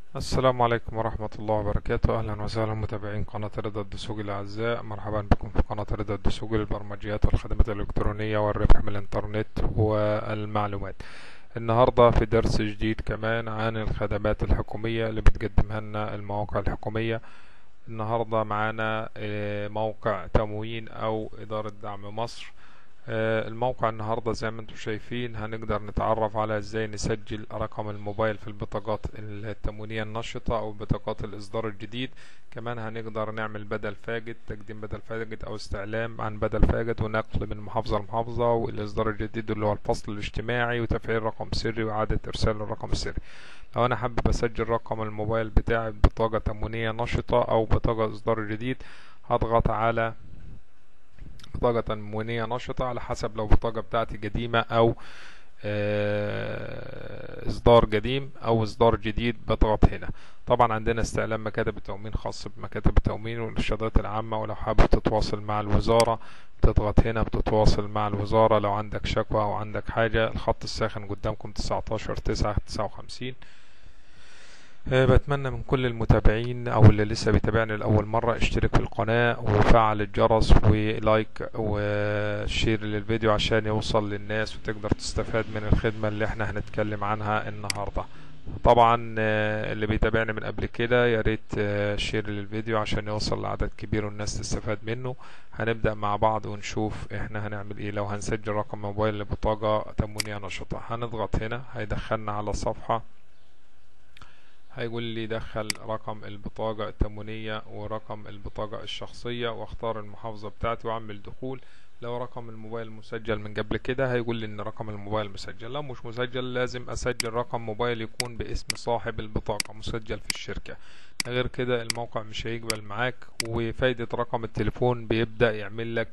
السلام عليكم ورحمة الله وبركاته أهلا وسهلا متابعين قناة رضا الدسوقي الأعزاء مرحبا بكم في قناة رضا الدسوقي للبرمجيات والخدمات الإلكترونية والربح من الإنترنت والمعلومات النهاردة في درس جديد كمان عن الخدمات الحكومية اللي بتقدمها لنا المواقع الحكومية النهاردة معانا آه، موقع تموين أو إدارة دعم مصر آه، الموقع النهاردة زي ما انتم شايفين هنقدر نتعرف على ازاي نسجل رقم الموبايل في البطاقات التموينية النشطة او بطاقات الاصدار الجديد كمان هنقدر نعمل بدل فاقد تقديم بدل فاقد او استعلام عن بدل فاقد ونقل من محافظة لمحافظة والاصدار الجديد اللي هو الفصل الاجتماعي وتفعيل رقم سري واعادة ارسال الرقم السري لو انا حابب اسجل رقم الموبايل بتاعي ببطاقة تموينية نشطة او بطاقة اصدار جديد هضغط على بطاقة تموينية نشطة على حسب لو البطاقة بتاعتي قديمة أو آه، إصدار قديم أو إصدار جديد بضغط هنا طبعا عندنا استعلام مكاتب التأمين خاص بمكاتب التأمين والإرشادات العامة ولو حابب تتواصل مع الوزارة بتضغط هنا بتتواصل مع الوزارة لو عندك شكوى أو عندك حاجة الخط الساخن قدامكم تسعتاشر تسعة تسعة وخمسين أه بتمنى من كل المتابعين او اللي لسه بيتابعني لاول مره اشترك في القناه وفعل الجرس ولايك وشير للفيديو عشان يوصل للناس وتقدر تستفاد من الخدمه اللي احنا هنتكلم عنها النهارده طبعا أه اللي بيتابعني من قبل كده يا ريت أه شير للفيديو عشان يوصل لعدد كبير والناس تستفاد منه هنبدا مع بعض ونشوف احنا هنعمل ايه لو هنسجل رقم موبايل لبطاقه تموينيه نشطه هنضغط هنا هيدخلنا على صفحه هيقول لي دخل رقم البطاقة التموينية ورقم البطاقة الشخصية واختار المحافظة بتاعتي واعمل دخول لو رقم الموبايل مسجل من قبل كده هيقول لي ان رقم الموبايل مسجل لو مش مسجل لازم اسجل رقم موبايل يكون باسم صاحب البطاقة مسجل في الشركة غير كده الموقع مش هيقبل معاك وفايدة رقم التليفون بيبدأ يعمل لك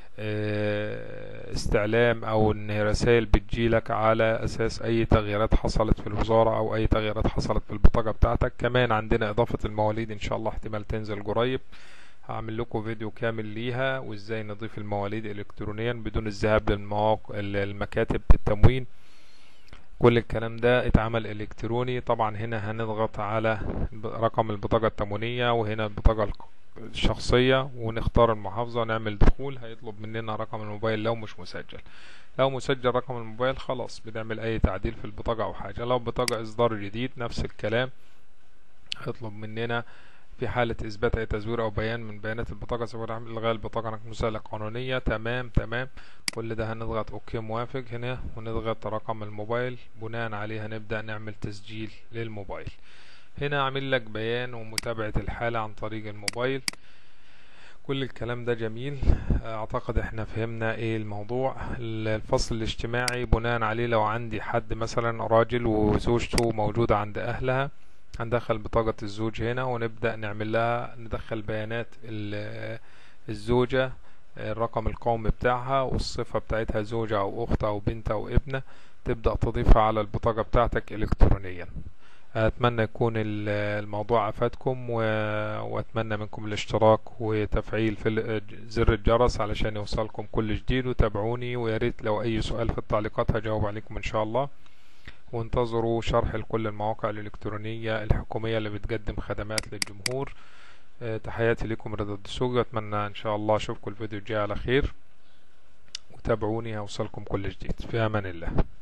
استعلام او ان رسائل بتجيلك على اساس اي تغييرات حصلت في الوزارة او اي تغييرات حصلت في البطاقة بتاعتك كمان عندنا اضافة المواليد ان شاء الله احتمال تنزل قريب هعمل لكم فيديو كامل ليها وازاي نضيف المواليد الكترونيا بدون الذهاب للمواقع المكاتب التموين كل الكلام ده اتعمل الكتروني طبعا هنا هنضغط على رقم البطاقة التموينية وهنا البطاقة الشخصية ونختار المحافظة ونعمل دخول هيطلب مننا رقم الموبايل لو مش مسجل لو مسجل رقم الموبايل خلاص بنعمل اي تعديل في البطاقة او حاجة لو بطاقة اصدار جديد نفس الكلام هيطلب مننا في حالة إثبات أي تزوير أو بيان من بيانات البطاقة سواء إلغاء البطاقة مسألة قانونية تمام تمام كل ده هنضغط أوكي موافق هنا ونضغط رقم الموبايل بناء عليه هنبدأ نعمل تسجيل للموبايل هنا عامل لك بيان ومتابعة الحالة عن طريق الموبايل كل الكلام ده جميل اعتقد احنا فهمنا ايه الموضوع الفصل الاجتماعي بناء عليه لو عندي حد مثلا راجل وزوجته موجودة عند اهلها هندخل بطاقة الزوج هنا ونبدأ نعمل لها ندخل بيانات الزوجة الرقم القومي بتاعها والصفة بتاعتها زوجة او اخت او بنت او ابنة تبدأ تضيفها على البطاقة بتاعتك الكترونيا اتمنى يكون الموضوع افادكم واتمنى منكم الاشتراك وتفعيل في زر الجرس علشان يوصلكم كل جديد وتابعوني ويا ريت لو اي سؤال في التعليقات هجاوب عليكم ان شاء الله وانتظروا شرح لكل المواقع الالكترونية الحكومية اللي بتقدم خدمات للجمهور تحياتي لكم رضا الدسوقي اتمنى ان شاء الله اشوفكم الفيديو الجاي على خير وتابعوني هوصلكم كل جديد في امان الله